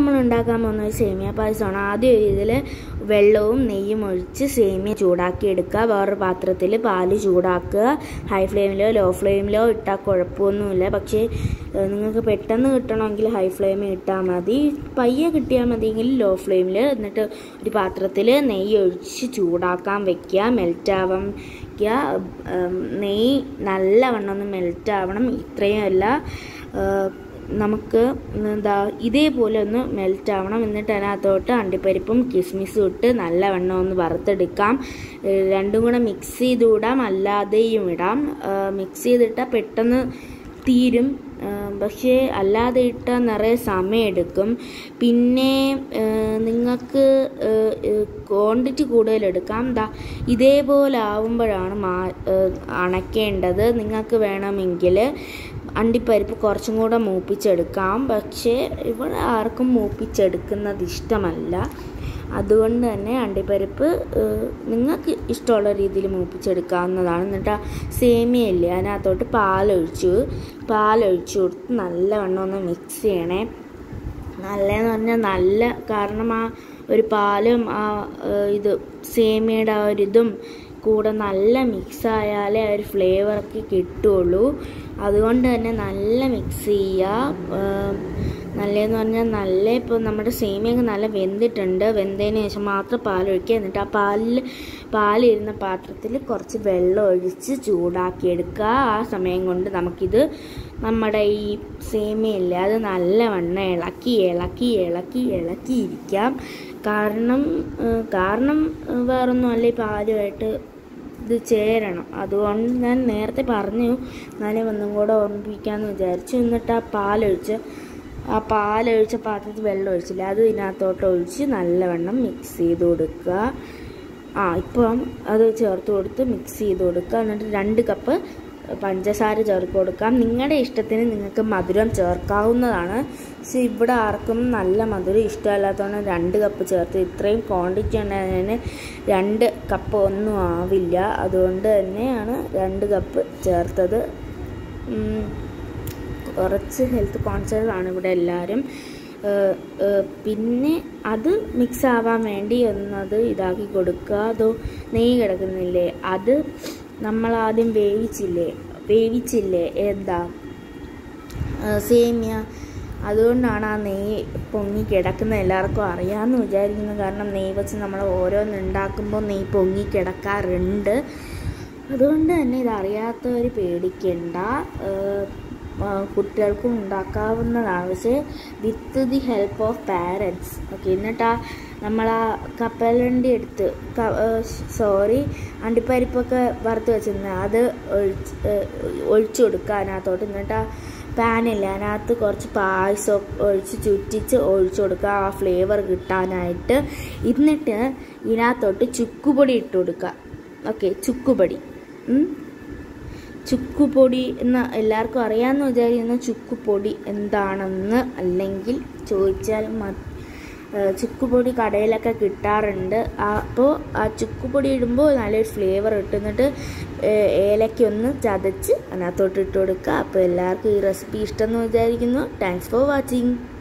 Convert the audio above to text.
നമ്മൾ ഉണ്ടാക്കാൻ പോകുന്ന ഒരു സേമിയ പായസമാണ് ആദ്യം ഒരു ഇതിൽ വെള്ളവും നെയ്യും ഒഴിച്ച് സേമിയ ചൂടാക്കി എടുക്കുക വേറൊരു പാത്രത്തിൽ പാല് ചൂടാക്കുക ഹൈ ഫ്ലെയിമിലോ ലോ ഫ്ലെയിമിലോ ഇട്ടാൽ കുഴപ്പമൊന്നുമില്ല പക്ഷേ ഏഹ്, നിങ്ങൾക്ക് പെട്ടെന്ന് കിട്ടണമെങ്കിൽ ഹൈ ഫ്ലെയിമിൽ ഇട്ടാൽ മതി പയ്യെ കിട്ടിയാൽ മതിയെങ്കിൽ ലോ ഫ്ലെയിമിൽ എന്നിട്ട് ഒരു പാത്രത്തിൽ നെയ്യ് ഒഴിച്ച് ചൂടാക്കാൻ വെക്കുക മെൽറ്റാവാൻ വയ്ക്കുക ഉം, നെയ്യ് നല്ലവണ്ണം ഒന്ന് മെൽറ്റ് ആവണം ഇത്രയും അല്ല ഏഹ്, നമുക്ക് എന്താ ഇതേപോലെ ഒന്ന് മെൽറ്റ് ആവണം എന്നിട്ട് അതിനകത്തോട്ട് അണ്ടിപ്പരിപ്പും കിസ്മിസും ഇട്ട് നല്ലവണ്ണം ഒന്ന് വറുത്തെടുക്കാം ഏഹ്, രണ്ടും കൂടെ മിക്സ് ചെയ്ത് ഇടാം അല്ലാതെയും ഇടാം മിക്സ് ചെയ്തിട്ടാൽ പെട്ടെന്ന് തീരും ഏഹ്, പക്ഷേ അല്ലാതെ ഇട്ടാൽ നിറയെ സമയമെടുക്കും പിന്നെ ഏഹ്, നിങ്ങൾക്ക് ക്വാണ്ടിറ്റി കൂടുതൽ എടുക്കാം ദാ ഇതേപോലെ ആവുമ്പോഴാണ് മാ ഏഹ്, അണയ്ക്കേണ്ടത് നിങ്ങൾക്ക് വേണമെങ്കിൽ അണ്ടിപ്പരിപ്പ് കുറച്ചും കൂടെ മൂപ്പിച്ചെടുക്കാം പക്ഷേ ഇവിടെ ആർക്കും മൂപ്പിച്ചെടുക്കുന്നത് ഇഷ്ടമല്ല അതുകൊണ്ട് തന്നെ അണ്ടിപ്പരിപ്പ് ഏഹ്, നിങ്ങൾക്ക് ഇഷ്ടമുള്ള രീതിയിൽ മൂപ്പിച്ചെടുക്കാവുന്നതാണ് എന്നിട്ട് ആ സേമിയയില്ലേ അതിനകത്തോട്ട് പാലൊഴിച്ചു പാലൊഴിച്ചു കൊടുത്ത് നല്ലവണ്ണം ഒന്ന് മിക്സ് ചെയ്യണേ നല്ലതെന്ന് പറഞ്ഞാൽ നല്ല കാരണം ആ ഒരു പാലും ആ ഏഹ്, ഇത് സേമിയയുടെ ആ ഒരു ഇതും കൂടെ നല്ല മിക്സ് ആയാലേ ആ ഒരു ഫ്ലേവറൊക്കെ കിട്ടുള്ളൂ അതുകൊണ്ട് തന്നെ നല്ല മിക്സ് ചെയ്യുക ഏഹ്, നല്ലതെന്ന് പറഞ്ഞാൽ നല്ല ഇപ്പോൾ നമ്മുടെ സേമിയൊക്കെ നല്ല വെന്തിട്ടുണ്ട് വെന്തതിന് ശേഷം മാത്രം പാലൊഴിക്കുക എന്നിട്ട് ആ പാലിൽ പാലിരുന്ന പാത്രത്തിൽ കുറച്ച് വെള്ളം ഒഴിച്ച് ചൂടാക്കിയെടുക്കുക ആ സമയം കൊണ്ട് നമുക്കിത് നമ്മുടെ ഈ സേമിയല്ലേ അത് നല്ലവണ്ണം ഇളക്കി ഇളക്കി ഇളക്കി ഇളക്കി ഇരിക്കാം കാരണം ഏഹ്, കാരണം ഏഹ്, വേറൊന്നുമല്ല ഈ പാലുമായിട്ട് ഇത് ചേരണം അതുകൊണ്ട് ഞാൻ നേരത്തെ പറഞ്ഞു എന്നാലും ഒന്നും കൂടെ ഓർമ്മിപ്പിക്കാമെന്ന് വിചാരിച്ചു എന്നിട്ട് ആ പാലൊഴിച്ച് ആ പാലൊഴിച്ച പാത്രത്തിൽ വെള്ളം ഒഴിച്ചില്ല അത് ഇതിനകത്തോട്ട് ഒഴിച്ച് നല്ലവണ്ണം മിക്സ് ചെയ്ത് കൊടുക്കുക ആ ഇപ്പം അത് ചേർത്ത് കൊടുത്ത് മിക്സ് ചെയ്ത് കൊടുക്കുക എന്നിട്ട് രണ്ട് കപ്പ് പഞ്ചസാര ചേർത്ത് കൊടുക്കാം നിങ്ങളുടെ ഇഷ്ടത്തിന് നിങ്ങൾക്ക് മധുരം ചേർക്കാവുന്നതാണ് പക്ഷെ ഇവിടെ ആർക്കും നല്ല മധുരം ഇഷ്ടമല്ലാത്തതുകൊണ്ട് രണ്ട് കപ്പ് ചേർത്ത് ഇത്രയും ക്വാണ്ടിറ്റി ഉണ്ടായതിന് രണ്ട് കപ്പ് ഒന്നും ആവില്ല അതുകൊണ്ട് തന്നെയാണ് രണ്ട് കപ്പ് ചേർത്തത് ഉം. കുറച്ച് ഹെൽത്ത് കോൺഷ്യസ് ആണ് ഇവിടെ എല്ലാവരും ഏഹ്, ഏഹ്, പിന്നെ അത് മിക്സ് ആവാൻ വേണ്ടി ഒന്നത് ഇതാക്കി കൊടുക്കുക അതോ നെയ്യ് കിടക്കുന്നില്ലേ അത് നമ്മൾ ആദ്യം വേവിച്ചില്ലേ വേവിച്ചില്ലേ എന്താ ഏഹ്, സേമിയ അതുകൊണ്ടാണ് ആ നെയ്യ് പൊങ്ങി കിടക്കുന്നത് എല്ലാവർക്കും അറിയാമെന്ന് വിചാരിക്കുന്നു കാരണം നെയ്യ് വെച്ച് നമ്മൾ ഓരോന്ന് ഉണ്ടാക്കുമ്പോൾ നെയ്യ് പൊങ്ങി കിടക്കാറുണ്ട് അതുകൊണ്ട് തന്നെ ഇതറിയാത്തവർ പേടിക്കണ്ട ഏഹ്, ആ, കുട്ടികൾക്കും ഉണ്ടാക്കാവുന്നതാണ് പക്ഷേ with the help of parents okay എന്നിട്ട് ആ നമ്മൾ ആ കപ്പലണ്ടി എടുത്ത് സോറി അണ്ടിപ്പരിപ്പൊക്കെ വറുത്ത് വെച്ചിരുന്നത് അത് ഒഴിച്ച് ഏഹ്, ഒഴിച്ചു കൊടുക്കുക അതിനകത്തോട്ട് എന്നിട്ട് ആ പാനില്ല അതിനകത്ത് കുറച്ച് പായസം ഒഴിച്ച് ചുറ്റിച്ച് ഒഴിച്ചു കൊടുക്കുക ആ ഫ്ലേവർ കിട്ടാനായിട്ട് എന്നിട്ട് ഇതിനകത്തോട്ട് ചുക്കുപൊടി ഇട്ട് കൊടുക്കുക ഓക്കെ ചുക്കുപൊടി ഉം. ചുക്കുപൊടി എന്ന് എല്ലാവർക്കും അറിയാമെന്ന് വിചാരിക്കുന്ന ചുക്കുപൊടി എന്താണെന്ന് അല്ലെങ്കിൽ ചോദിച്ചാൽ മ ഏഹ് ചുക്കുപൊടി കടയിലൊക്കെ കിട്ടാറുണ്ട് അപ്പോൾ ആ ചുക്കുപൊടി ഇടുമ്പോൾ നല്ലൊരു ഫ്ലേവർ കിട്ടും എന്നിട്ട് ഏഹ് ഏലക്ക ഒന്ന് ചതച്ച് അതിനകത്തോട്ട് ഇട്ട് കൊടുക്കുക അപ്പോൾ എല്ലാവർക്കും ഈ റെസിപ്പി ഇഷ്ടമെന്ന് വിചാരിക്കുന്നു താങ്ക്സ് ഫോർ വാച്ചിങ്